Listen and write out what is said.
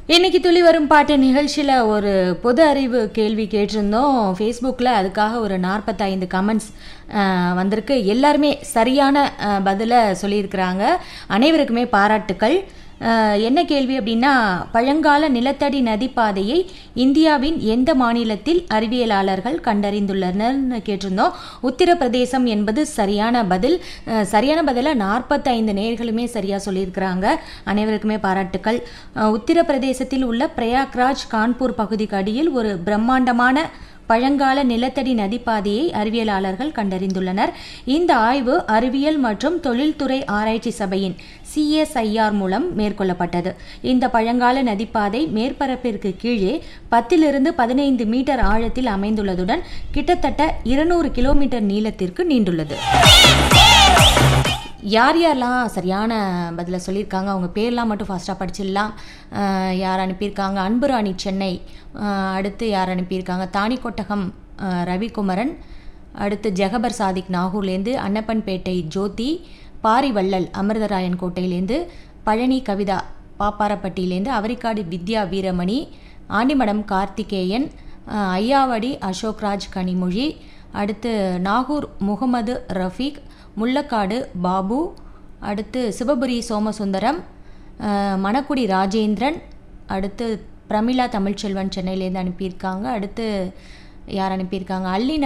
இன்னைக்கு துளி வரும் பாட்டு நிகழ்ச்சியில் ஒரு பொது அறிவு கேள்வி கேட்டிருந்தோம் ஃபேஸ்புக்கில் அதுக்காக ஒரு நாற்பத்தைந்து கமெண்ட்ஸ் வந்திருக்கு எல்லாருமே சரியான அஹ், பதிலை சொல்லியிருக்கிறாங்க அனைவருக்குமே பாராட்டுக்கள் அஹ், என்ன கேள்வி அப்படின்னா பழங்கால நிலத்தடி நதிப்பாதையை இந்தியாவின் எந்த மாநிலத்தில் அறிவியலாளர்கள் கண்டறிந்துள்ளனர்னு கேட்டிருந்தோம் உத்தரப்பிரதேசம் என்பது சரியான பதில் அஹ், சரியான பதிலை நாற்பத்தைந்து நேர்களுமே சரியாக சொல்லியிருக்கிறாங்க அனைவருக்குமே பாராட்டுக்கள் அஹ், உத்தரப்பிரதேசத்தில் உள்ள பிரயாக்ராஜ் கான்பூர் பகுதிக்கு அடியில் ஒரு பிரம்மாண்டமான பழங்கால நிலத்தடி நதிப்பாதையை அறிவியலாளர்கள் கண்டறிந்துள்ளனர் இந்த ஆய்வு அறிவியல் மற்றும் தொழில்துறை ஆராய்ச்சி சபையின் சிஎஸ்ஐஆர் மூலம் மேற்கொள்ளப்பட்டது இந்த பழங்கால நதிப்பாதை மேற்பரப்பிற்கு கீழே பத்திலிருந்து பதினைந்து மீட்டர் ஆழத்தில் அமைந்துள்ளதுடன் கிட்டத்தட்ட இருநூறு கிலோமீட்டர் நீளத்திற்கு நீண்டுள்ளது யார் யாரெல்லாம் சரியான பதிலை சொல்லியிருக்காங்க அவங்க பேர்லாம் மட்டும் ஃபாஸ்ட்டாக படிச்சிடலாம் அஹ் யார் அனுப்பியிருக்காங்க அன்புராணி சென்னை அஹ் அடுத்து யார் அனுப்பியிருக்காங்க தானிக்கொட்டகம் அஹ் ரவிக்குமரன் அடுத்து ஜெகபர் சாதிக் நாகூர்லேருந்து அன்னப்பன்பேட்டை ஜோதி பாரிவள்ளல் அமிர்தராயன் கோட்டையிலேருந்து பழனி கவிதா பாப்பாரப்பட்டியிலேருந்து அவரிக்காடு வித்யா வீரமணி ஆண்டிமடம் கார்த்திகேயன் அஹ் ஐயாவடி அசோக்ராஜ் கனிமொழி அடுத்து நாகூர் முகமது ரஃபீக் முள்ளக்காடு பாபு அடுத்து சிவபுரி சோமசுந்தரம் அஹ் மணக்குடி ராஜேந்திரன் அடுத்து பிரமிளா தமிழ்ச்செல்வன் சென்னையிலேருந்து அனுப்பியிருக்காங்க அடுத்து யார் அனுப்பியிருக்காங்க அல்லி